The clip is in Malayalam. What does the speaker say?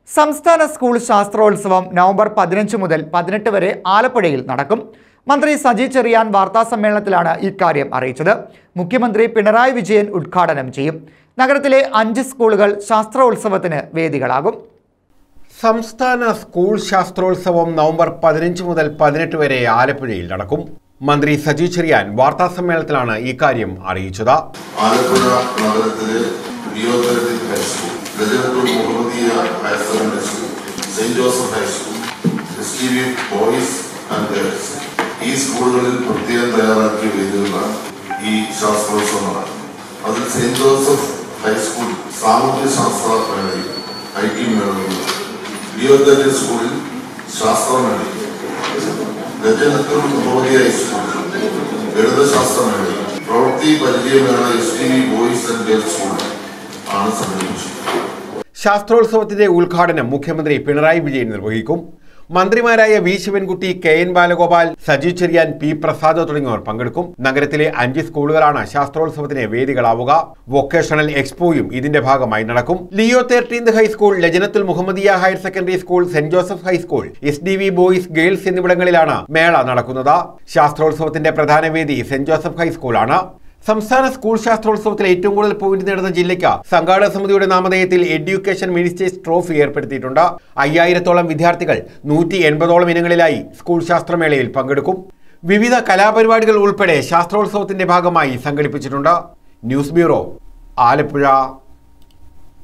സംസ്ഥാന സ്കൂൾ ശാസ്ത്രോത്സവം നവംബർ പതിനഞ്ച് മുതൽ പതിനെട്ട് വരെ ആലപ്പുഴയിൽ നടക്കും മന്ത്രി സജി ചെറിയാൻ വാർത്താസമ്മേളനത്തിലാണ് ഇക്കാര്യം അറിയിച്ചത് മുഖ്യമന്ത്രി പിണറായി വിജയൻ ഉദ്ഘാടനം ചെയ്യും നഗരത്തിലെ അഞ്ച് സ്കൂളുകൾ ശാസ്ത്രോത്സവത്തിന് വേദികളാകും സംസ്ഥാന സ്കൂൾ ശാസ്ത്രോത്സവം നവംബർ പതിനഞ്ച് മുതൽ പതിനെട്ട് വരെ ആലപ്പുഴയിൽ നടക്കും മന്ത്രി സജി ചെറിയാൻ വാർത്താസമ്മേളനത്തിലാണ് ഇക്കാര്യം അറിയിച്ചത് ആലപ്പുഴ നഗരത്തിലെ നിയോജകത്തിൽ high school Lajnathul Muhammadiya higher secondary school saint Joseph high school S T V boys and girls ഈ സ്കൂളുകളിൽ പ്രത്യേകം തയ്യാറാക്കിയ വേദികളാണ് ഈ ശാസ്ത്രോത്സവം നടക്കുന്നത് അതിൽ സെന്റ് ജോസഫ് ഹൈസ്കൂൾ സാമൂഹ്യ ശാസ്ത്ര മേളയിൽ ഐ ടി മേളയിൽ നിയോജക സ്കൂളിൽ ശാസ്ത്രമേളയിൽ രജനത്തൂർ മുഹമ്മദീയ ഹൈസ്കൂളിൽ ഗണിതശാസ്ത്രമേളയിൽ പ്രവൃത്തി പരിചയമേള S T V boys and girls school ആണ് സംഘടിപ്പിച്ചത് ശാസ്ത്രോത്സവത്തിന്റെ ഉദ്ഘാടനം മുഖ്യമന്ത്രി പിണറായി വിജയൻ നിർവഹിക്കും മന്ത്രിമാരായ V Sivankutty K N Balagopal Saji Cherian P Prasad തുടങ്ങിയവർ പങ്കെടുക്കും നഗരത്തിലെ അഞ്ച് സ്കൂളുകളാണ് ശാസ്ത്രോത്സവത്തിന് വേദികളാവുക വൊക്കേഷണൽ എക്സ്പോയും ഇതിന്റെ ഭാഗമായി നടക്കും Leo thirteenth high school Lajnathul Muhammadiya higher secondary school saint Joseph high school S D V boys girls എന്നിവിടങ്ങളിലാണ് മേള നടക്കുന്നത് ശാസ്ത്രോത്സവത്തിന്റെ പ്രധാന വേദി സെന്റ് ജോസഫ് ഹൈസ്കൂളാണ് സംസ്ഥാന സ്കൂൾ ശാസ്ത്രോത്സവത്തിൽ ഏറ്റവും കൂടുതൽ പോയിന്റ് നേടുന്ന ജില്ലയ്ക്ക് സംഘാടക സമിതിയുടെ നാമധേയത്തിൽ എഡ്യൂക്കേഷൻ മിനിസ്റ്റേഴ്സ് ട്രോഫി ഏർപ്പെടുത്തിയിട്ടുണ്ട് അയ്യായിരത്തോളം വിദ്യാർത്ഥികൾ നൂറ്റി എൺപതോളം ഇനങ്ങളിലായി സ്കൂൾ ശാസ്ത്രമേളയിൽ പങ്കെടുക്കും വിവിധ കലാപരിപാടികൾ ഉൾപ്പെടെ ശാസ്ത്രോത്സവത്തിന്റെ ഭാഗമായി സംഘടിപ്പിച്ചിട്ടുണ്ട് ന്യൂസ് ബ്യൂറോ ആലപ്പുഴ